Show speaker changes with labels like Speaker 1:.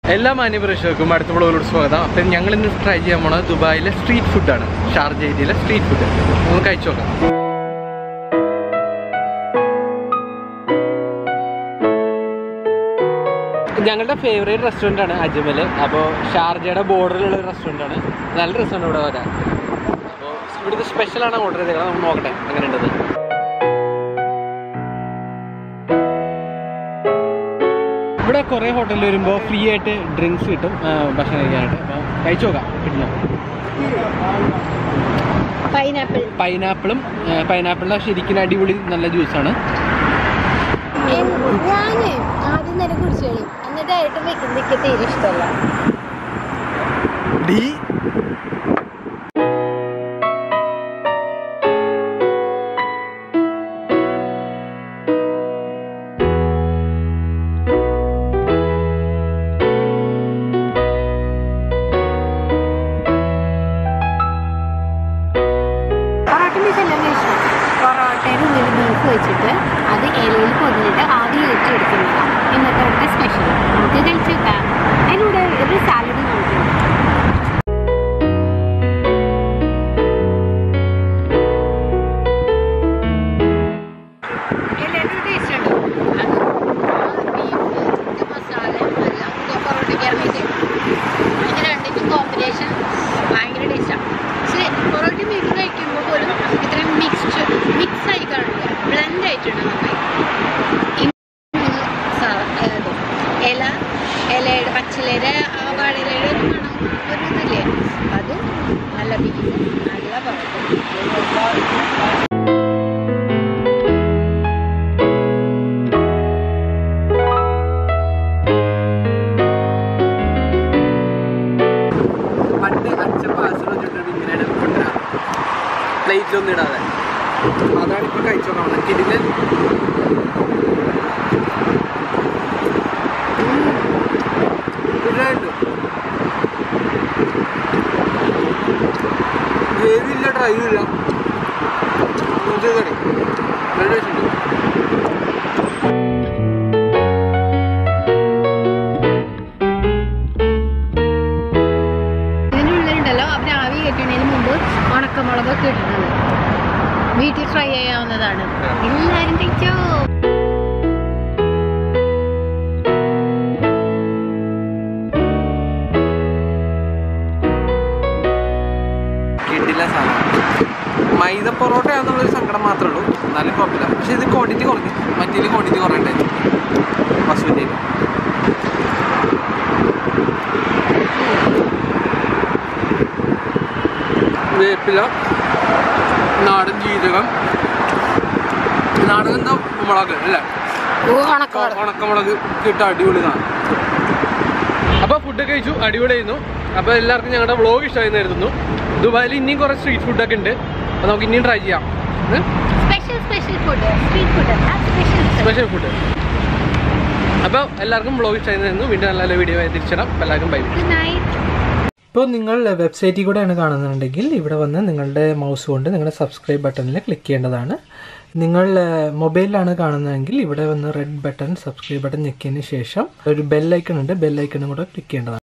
Speaker 1: എല്ലാ മാന്യപ്രേക്ഷകർക്കും അടുത്ത ബ്ലോഗിലോട് സ്വാഗതം അപ്പം ഞങ്ങൾ ഇന്ന് ട്രൈ ചെയ്യാൻ പോണത് ദുബായിലെ സ്ട്രീറ്റ് ഫുഡാണ് ഷാർജ ഏരിയയിലെ സ്ട്രീറ്റ് ഫുഡ് നമുക്ക് കഴിച്ചു നോക്കാം ഞങ്ങളുടെ ഫേവറേറ്റ് റെസ്റ്റോറൻ്റ് ആണ് അജ്മൽ അപ്പോൾ ഷാർജയുടെ ബോർഡറിലുള്ള ഒരു റെസ്റ്റോറൻ്റ് ആണ് നല്ല രസമാണ് ഇവിടെ വരാൻ അപ്പോൾ ഇവിടുത്തെ സ്പെഷ്യലാണ് ഓർഡർ ചെയ്തേക്കുന്നത് നമുക്ക് നോക്കട്ടെ അങ്ങനെ ഉണ്ടത് ഇവിടെ കുറേ ഹോട്ടലിൽ വരുമ്പോൾ ഫ്രീ ആയിട്ട് ഡ്രിങ്ക്സ് കിട്ടും ആ, ഭക്ഷണം കഴിക്കാനായിട്ട് അപ്പോൾ കഴിച്ചു നോക്കാം കിട്ടില്ല
Speaker 2: പൈനാപ്പിൾ
Speaker 1: പൈനാപ്പിളും പൈനാപ്പിളിൻ്റെ ശരിക്കും അടിപൊളി നല്ല ജ്യൂസാണ്
Speaker 2: ഞാന് ആദ്യം തന്നെ കുടിച്ചു കളി എന്നിട്ടായിട്ട് വെക്കുന്ന എനിക്ക് തീരെ ഇഷ്ടമല്ല
Speaker 1: ഡി
Speaker 2: പൊറോട്ട ബീഫ് എല്ലാം കഴിച്ചു പൊറോട്ടയുടെ ഉള്ളിൽ ബീഫ് വെച്ചിട്ട് അത് ഇലയിൽ പൊതിഞ്ഞിട്ട് ആദ്യം കയറ്റി എടുക്കുന്നതാണ് ഇന്നത്തെ അവിടുത്തെ സ്പെഷ്യൽ നമുക്ക് കഴിച്ചു വെക്കാം അതിലൂടെ ഒരു സാലഡ് നോക്കും എല്ലാവരും ടേസ്റ്റ് ഉണ്ട് അത് ബീഫ് മസാല എല്ലാം പൊറോട്ടയ്ക്ക് ഇറങ്ങിയിട്ട് അതിന് രണ്ടിനും കോമ്പിനേഷൻ ഭയങ്കര ടേസ്റ്റാണ് പക്ഷേ പൊറോട്ട ബീഫ് കഴിക്കുമ്പോൾ പോലും ഇത്രയും മിക്സ്ഡ് മിക്സ് ആയി കാണില്ല ബ്ലെൻഡ് ആയിട്ടുണ്ട് നന്നായി ഈ മൂന്ന് സാ- ഏത് ഇല ഇലയുടെ പച്ചിലയുടെ ആ വാഴയിലയുടെ ഒരു മണം ഒരു ഇതില്ലേ അതും നല്ല ബീഫ് നല്ല പൊറോട്ട
Speaker 1: പണ്ട് അച്ഛൻ പാഴ്സൽ വെച്ചിട്ട് ഇങ്ങനെയാണ് കൊണ്ടുവരാം പ്ലേറ്റിലൊന്നും ഇടാതെ അതാണ് ഇപ്പോൾ കഴിച്ചു നോക്കണം ഇതിന് വേവില്ല ഡ്രൈവ് ഇല്ല നല്ല ടേസ്റ്റ് ഉണ്ട്
Speaker 2: ഇതിനുള്ളിലുണ്ടല്ലോ അവർ ആവി കെട്ടുന്നതിന് മുമ്പ് ഉണക്കമുളകൊക്കെ ഇടുന്നത് വീട്ടിൽ ഫ്രൈ ചെയ്യാവുന്നതാണ് എല്ലാവരും കഴിച്ചോ
Speaker 1: കിട്ടില്ല സാധനം മൈദ പൊറോട്ട ആണെന്നുള്ളൊരു സങ്കടം മാത്രമേ ഉള്ളൂ എന്നാലും കുഴപ്പമില്ല പക്ഷെ ഇത് ക്വാണ്ടിറ്റി കുറഞ്ഞു മറ്റേതിൽ ക്വാണ്ടിറ്റി കുറയണ്ടായിരുന്നു വസൂരിയിൽ വേപ്പില നാടൻ ജീരകം നാടൻ എന്താ മുളക് അല്ലേ
Speaker 2: ഓ ഉണക്കമുളക്
Speaker 1: ഉണക്കമുളക് കിട്ട അടിപൊളി സാധനം അപ്പോൾ ഫുഡ് കഴിച്ചു അടിപൊളിയായിരുന്നു അപ്പോൾ എല്ലാവർക്കും ഞങ്ങളുടെ വ്ളോഗ് ഇഷ്ടമായിരുന്നു കരുതുന്നു ദുബായിൽ ഇനിയും കുറേ സ്ട്രീറ്റ് ഫുഡൊക്കെ ഉണ്ട് അപ്പോൾ നമുക്ക് ഇനിയും ട്രൈ ചെയ്യാം
Speaker 2: special special food street food special
Speaker 1: special food അപ്പോൾ എല്ലാവർക്കും വ്ളോഗ് ഇഷ്ടമായിരുന്നു വീണ്ടും നല്ല നല്ല വീഡിയോ ആയി തിരിച്ചിടാം അപ്പോൾ എല്ലാവർക്കും ബൈ
Speaker 2: ഗുഡ് നൈറ്റ്
Speaker 3: ഇപ്പോൾ നിങ്ങൾ വെബ്സൈറ്റിൽ കൂടെയാണ് കാണുന്നുണ്ടെങ്കിൽ ഇവിടെ വന്ന് നിങ്ങളുടെ മൗസ് കൊണ്ട് നിങ്ങളുടെ സബ്സ്ക്രൈബ് ബട്ടണിൽ ക്ലിക്ക് ചെയ്യേണ്ടതാണ് നിങ്ങൾ മൊബൈലിലാണ് കാണുന്നതെങ്കിൽ ഇവിടെ വന്ന് റെഡ് ബട്ടൺ സബ്സ്ക്രൈബ് ബട്ടൺ ഞെക്കിയതിന് ശേഷം ഒരു ബെല്ലൈക്കൺ ഉണ്ട് ബെല്ലൈക്കണും കൂടെ ക്ലിക്ക് ചെയ്യേണ്ടതാണ്